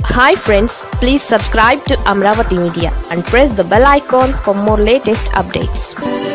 hi friends please subscribe to Amaravati media and press the bell icon for more latest updates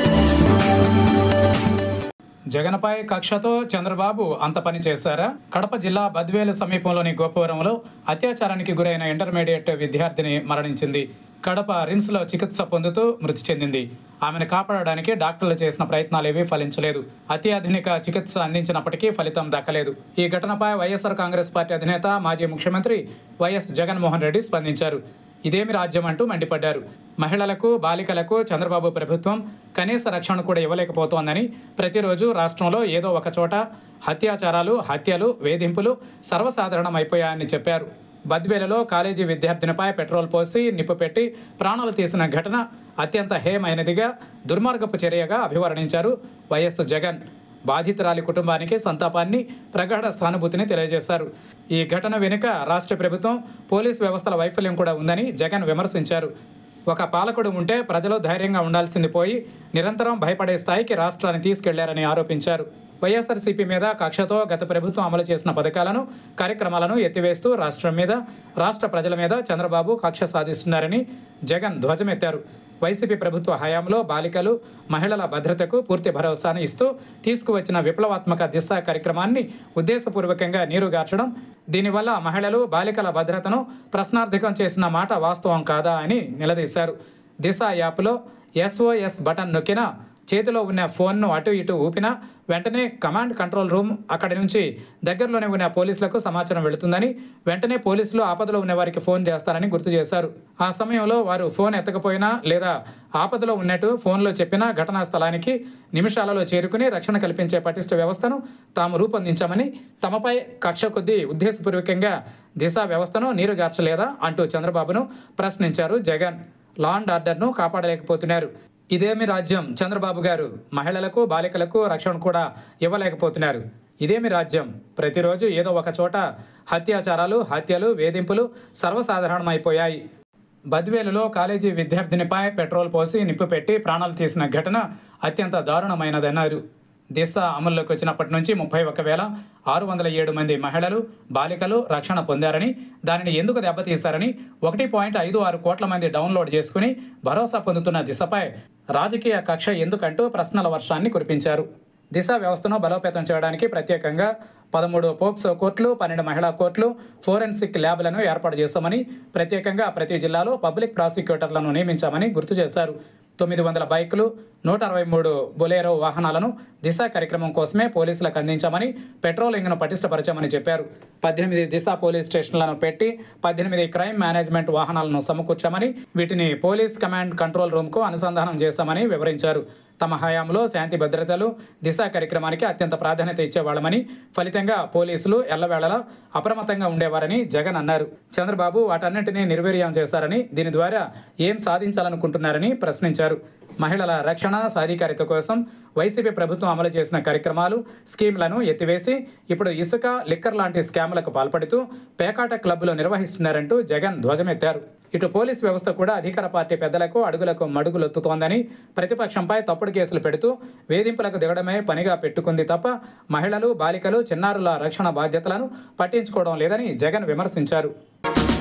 జగన్పై కక్షతో చంద్రబాబు అంత పని చేశారా కడప జిల్లా బద్వేలు సమీపంలోని గోపవరంలో అత్యాచారానికి గురైన ఇంటర్మీడియట్ విద్యార్థిని మరణించింది కడప రిమ్స్లో చికిత్స పొందుతూ మృతి చెందింది ఆమెను కాపాడడానికి డాక్టర్లు చేసిన ప్రయత్నాలేవీ ఫలించలేదు అత్యాధునిక చికిత్స అందించినప్పటికీ ఫలితం దక్కలేదు ఈ ఘటనపై వైఎస్ఆర్ కాంగ్రెస్ పార్టీ అధినేత మాజీ ముఖ్యమంత్రి వైఎస్ జగన్మోహన్ రెడ్డి స్పందించారు ఇదేమి రాజ్యం అంటూ మండిపడ్డారు మహిళలకు బాలికలకు చంద్రబాబు ప్రభుత్వం కనీస రక్షణ కూడా ఇవ్వలేకపోతోందని ప్రతిరోజు రాష్ట్రంలో ఏదో ఒక చోట అత్యాచారాలు హత్యలు వేధింపులు సర్వసాధారణమైపోయాయని చెప్పారు బద్వేలలో కాలేజీ విద్యార్థినిపై పెట్రోల్ పోసి నిప్పు పెట్టి ప్రాణాలు తీసిన ఘటన అత్యంత హేయమైనదిగా దుర్మార్గపు చర్యగా అభివర్ణించారు వైఎస్ జగన్ బాధితురాలి కుటుంబానికి సంతాపాన్ని ప్రగాఢ సానుభూతిని తెలియజేశారు ఈ ఘటన వెనుక రాష్ట్ర ప్రభుత్వం పోలీస్ వ్యవస్థల వైఫల్యం కూడా ఉందని జగన్ విమర్శించారు ఒక పాలకుడు ఉంటే ప్రజలు ధైర్యంగా ఉండాల్సింది పోయి నిరంతరం భయపడే స్థాయికి రాష్ట్రాన్ని తీసుకెళ్లారని ఆరోపించారు వైఎస్ఆర్సీపీ మీద కక్షతో గత ప్రభుత్వం అమలు చేసిన పథకాలను కార్యక్రమాలను ఎత్తివేస్తూ రాష్ట్రం మీద రాష్ట్ర ప్రజల మీద చంద్రబాబు కక్ష సాధిస్తున్నారని జగన్ ధ్వజమెత్తారు వైసీపీ ప్రభుత్వ హయాంలో బాలికలు మహిళల భద్రతకు పూర్తి భరోసాను ఇస్తూ తీసుకువచ్చిన విప్లవాత్మక దిశ కార్యక్రమాన్ని ఉద్దేశపూర్వకంగా నీరుగార్చడం దీనివల్ల మహిళలు బాలికల భద్రతను ప్రశ్నార్థకం చేసిన మాట వాస్తవం కాదా అని నిలదీశారు దిశ యాప్లో ఎస్ఓఎస్ బటన్ నొక్కినా చేతిలో ఉన్న ఫోన్ను అటు ఇటు ఊపినా వెంటనే కమాండ్ కంట్రోల్ రూమ్ అక్కడి నుంచి దగ్గరలోనే ఉన్న పోలీసులకు సమాచారం వెళుతుందని వెంటనే పోలీసులు ఆపదలో ఉన్న వారికి ఫోన్ చేస్తారని గుర్తు చేశారు ఆ సమయంలో వారు ఫోన్ ఎత్తకపోయినా లేదా ఆపదలో ఉన్నట్టు ఫోన్లో చెప్పిన ఘటనా స్థలానికి నిమిషాలలో చేరుకుని రక్షణ కల్పించే పటిష్ట వ్యవస్థను తాము రూపొందించామని తమపై కక్ష కొద్దీ ఉద్దేశపూర్వకంగా దిశ వ్యవస్థను నీరుగార్చలేదా అంటూ చంద్రబాబును ప్రశ్నించారు జగన్ లా అండ్ ఆర్డర్ను కాపాడలేకపోతున్నారు ఇదేమి రాజ్యం చంద్రబాబు గారు మహిళలకు బాలికలకు రక్షణ కూడా ఇవ్వలేకపోతున్నారు ఇదేమి రాజ్యం ప్రతిరోజు ఏదో ఒక చోట అత్యాచారాలు హత్యలు వేధింపులు సర్వసాధారణమైపోయాయి బద్వేలులో కాలేజీ విద్యార్థినిపై పెట్రోల్ పోసి నిప్పు పెట్టి ప్రాణాలు తీసిన ఘటన అత్యంత దారుణమైనదన్నారు దిశ అమల్లోకి వచ్చినప్పటి నుంచి ముప్పై ఒక వేల ఆరు వందల ఏడు మంది మహిళలు బాలికలు రక్షణ పొందారని దానిని ఎందుకు దెబ్బతీశారని ఒకటి పాయింట్ ఐదు ఆరు కోట్ల మంది డౌన్లోడ్ చేసుకుని భరోసా పొందుతున్న దిశపై రాజకీయ కక్ష ఎందుకంటూ ప్రశ్నల వర్షాన్ని కురిపించారు దిశ వ్యవస్థను బలోపేతం చేయడానికి ప్రత్యేకంగా పదమూడు పోక్సో కోర్టులు పన్నెండు మహిళా కోర్టులు ఫోరెన్సిక్ ల్యాబ్లను ఏర్పాటు చేశామని ప్రత్యేకంగా ప్రతి జిల్లాలో పబ్లిక్ ప్రాసిక్యూటర్లను నియమించామని గుర్తు చేశారు తొమ్మిది వందల బైకులు నూట అరవై మూడు బొలేరో వాహనాలను దిశ కార్యక్రమం కోసమే పోలీసులకు అందించామని పెట్రోలింగ్ను పటిష్టపరిచామని చెప్పారు పద్దెనిమిది దిశ పోలీస్ స్టేషన్లను పెట్టి పద్దెనిమిది క్రైమ్ మేనేజ్మెంట్ వాహనాలను సమకూర్చామని వీటిని పోలీస్ కమాండ్ కంట్రోల్ రూమ్కు అనుసంధానం చేశామని వివరించారు తమ హయాంలో శాంతి భద్రతలు దిశ కార్యక్రమానికి అత్యంత ప్రాధాన్యత ఇచ్చేవాళ్ళమని ఫలితంగా పోలీసులు ఎల్లవేళలా అప్రమత్తంగా ఉండేవారని జగన్ అన్నారు చంద్రబాబు వాటన్నింటినీ నిర్వీర్యం చేశారని దీని ద్వారా ఏం సాధించాలనుకుంటున్నారని ప్రశ్నించారు మహిళల రక్షణ సాధికారిత కోసం వైసీపీ ప్రభుత్వం అమలు చేసిన కార్యక్రమాలు స్కీమ్లను ఎత్తివేసి ఇప్పుడు ఇసుక లిక్కర్ లాంటి స్కామ్లకు పాల్పడుతూ పేకాట క్లబ్లు నిర్వహిస్తున్నారంటూ జగన్ ధ్వజమెత్తారు ఇటు పోలీస్ వ్యవస్థ కూడా అధికార పార్టీ పెద్దలకు అడుగులకు మడుగులొత్తుతోందని ప్రతిపక్షంపై తప్పుడు కేసులు పెడుతూ వేధింపులకు దిగడమే పనిగా పెట్టుకుంది తప్ప మహిళలు బాలికలు చిన్నారుల రక్షణ బాధ్యతలను పట్టించుకోవడం లేదని జగన్ విమర్శించారు